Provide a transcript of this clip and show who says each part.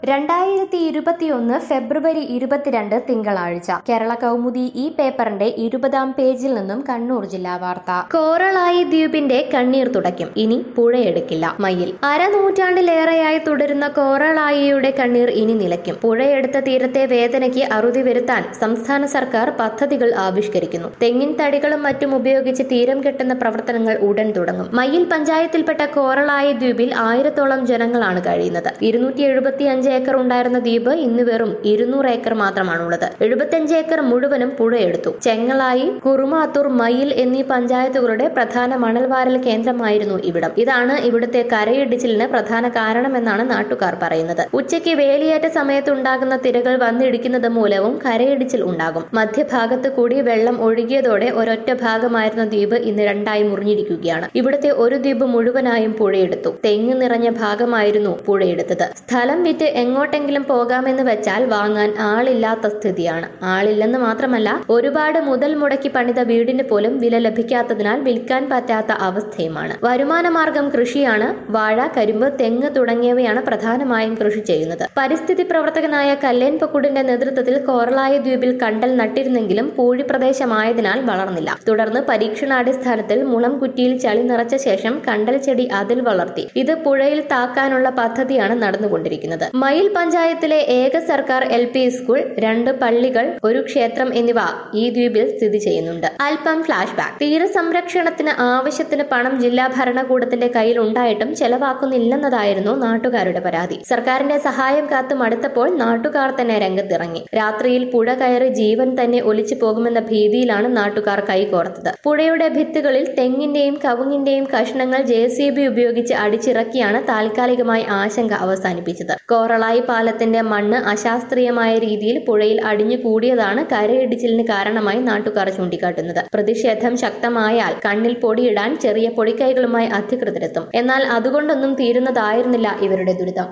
Speaker 1: രണ്ടായിരത്തി ഇരുപത്തിയൊന്ന് ഫെബ്രുവരി ഇരുപത്തിരണ്ട് തിങ്കളാഴ്ച കേരള കൗമുദി ഈ പേപ്പറിന്റെ ഇരുപതാം പേജിൽ നിന്നും കണ്ണൂർ ജില്ലാ വാർത്ത കോറളായി ദ്വീപിന്റെ കണ്ണീർ തുടയ്ക്കും ഇനി പുഴയെടുക്കില്ല മയിൽ അരനൂറ്റാണ്ടിലേറെയായി തുടരുന്ന കോറളായിയുടെ കണ്ണീർ ഇനി നിലയ്ക്കും പുഴയെടുത്ത തീരത്തെ വേദനയ്ക്ക് അറുതി വരുത്താൻ സംസ്ഥാന സർക്കാർ പദ്ധതികൾ ആവിഷ്കരിക്കുന്നു തെങ്ങിൻ തടികളും മറ്റും ഉപയോഗിച്ച് തീരം കെട്ടുന്ന പ്രവർത്തനങ്ങൾ ഉടൻ തുടങ്ങും മയിൽ പഞ്ചായത്തിൽപ്പെട്ട കോറളായി ദ്വീപിൽ ആയിരത്തോളം ജനങ്ങളാണ് കഴിയുന്നത് ഇരുന്നൂറ്റി എഴുപത്തി അഞ്ച് ഏക്കർ ഉണ്ടായിരുന്ന ദ്വീപ് ഇന്ന് വെറും ഇരുന്നൂറ് ഏക്കർ മാത്രമാണുള്ളത് എഴുപത്തിയഞ്ച് ഏക്കർ മുഴുവനും പുഴയെടുത്തു ചെങ്ങളായി കുറുമാത്തൂർ മയിൽ എന്നീ പഞ്ചായത്തുകളുടെ പ്രധാന മണൽവാരൽ കേന്ദ്രമായിരുന്നു ഇവിടം ഇതാണ് ഇവിടുത്തെ കരയിടിച്ചിലിന് പ്രധാന കാരണമെന്നാണ് നാട്ടുകാർ പറയുന്നത് ഉച്ചയ്ക്ക് വേലിയേറ്റ സമയത്ത് ഉണ്ടാകുന്ന തിരകൾ വന്നിടിക്കുന്നത് മൂലവും കരയിടിച്ചിൽ ഉണ്ടാകും മധ്യഭാഗത്ത് കൂടി വെള്ളം ഒഴുകിയതോടെ ഒരൊറ്റ ഭാഗമായിരുന്ന ദ്വീപ് ഇന്ന് രണ്ടായി മുറിഞ്ഞിരിക്കുകയാണ് ഇവിടുത്തെ ഒരു ദ്വീപ് മുഴുവനായും പുഴയെടുത്തു തെങ്ങ് നിറഞ്ഞ ഭാഗമായിരുന്നു പുഴയെടുത്തത് സ്ഥലം വിറ്റ് എങ്ങോട്ടെങ്കിലും പോകാമെന്ന് വെച്ചാൽ വാങ്ങാൻ ആളില്ലാത്ത സ്ഥിതിയാണ് ആളില്ലെന്ന് മാത്രമല്ല ഒരുപാട് മുതൽ മുടക്കി പണിത വീടിന് പോലും വില ലഭിക്കാത്തതിനാൽ വിൽക്കാൻ പറ്റാത്ത അവസ്ഥയുമാണ് വരുമാന മാർഗം കൃഷിയാണ് വാഴ കരിമ്പ് തെങ്ങ് തുടങ്ങിയവയാണ് പ്രധാനമായും കൃഷി ചെയ്യുന്നത് പരിസ്ഥിതി പ്രവർത്തകനായ കല്ലേൻ പക്കുടിന്റെ നേതൃത്വത്തിൽ കോറളായ ദ്വീപിൽ കണ്ടൽ നട്ടിരുന്നെങ്കിലും പൂഴി പ്രദേശമായതിനാൽ വളർന്നില്ല തുടർന്ന് പരീക്ഷണാടിസ്ഥാനത്തിൽ മുളം കുറ്റിയിൽ ചളി നിറച്ച ശേഷം കണ്ടൽ ചെടി അതിൽ വളർത്തി ഇത് പുഴയിൽ താക്കാനുള്ള പദ്ധതിയാണ് നടന്നുകൊണ്ടിരിക്കുന്നത് മയിൽ പഞ്ചായത്തിലെ ഏക സർക്കാർ എൽ പി സ്കൂൾ രണ്ട് പള്ളികൾ ഒരു ക്ഷേത്രം എന്നിവ ഈ ദ്വീപിൽ സ്ഥിതി ചെയ്യുന്നുണ്ട് അല്പം ഫ്ലാഷ് ബാക്ക് തീരസംരക്ഷണത്തിന് ആവശ്യത്തിന് പണം ജില്ലാ ഭരണകൂടത്തിന്റെ കയ്യിൽ ഉണ്ടായിട്ടും ചെലവാക്കുന്നില്ലെന്നതായിരുന്നു നാട്ടുകാരുടെ പരാതി സർക്കാരിന്റെ സഹായം കാത്തു മടുത്തപ്പോൾ നാട്ടുകാർ തന്നെ രംഗത്തിറങ്ങി രാത്രിയിൽ പുഴ കയറി ജീവൻ തന്നെ ഒലിച്ചു പോകുമെന്ന ഭീതിയിലാണ് നാട്ടുകാർ കൈകോർത്തത് പുഴയുടെ ഭിത്തുകളിൽ തെങ്ങിന്റെയും കവുങ്ങിന്റെയും കഷ്ണങ്ങൾ ജെ സി ബി ഉപയോഗിച്ച് അടിച്ചിറക്കിയാണ് താൽക്കാലികമായി ആശങ്ക അവസാനിപ്പിച്ചത് കോറളായി പാലത്തിന്റെ മണ്ണ് അശാസ്ത്രീയമായ രീതിയിൽ പുഴയിൽ അടിഞ്ഞു കൂടിയതാണ് കരയിടിച്ചിലിന് കാരണമായി നാട്ടുകാർ ചൂണ്ടിക്കാട്ടുന്നത് പ്രതിഷേധം ശക്തമായാൽ കണ്ണിൽ പൊടിയിടാൻ ചെറിയ പൊടിക്കൈകളുമായി അധികൃതരെത്തും എന്നാൽ അതുകൊണ്ടൊന്നും തീരുന്നതായിരുന്നില്ല ഇവരുടെ ദുരിതം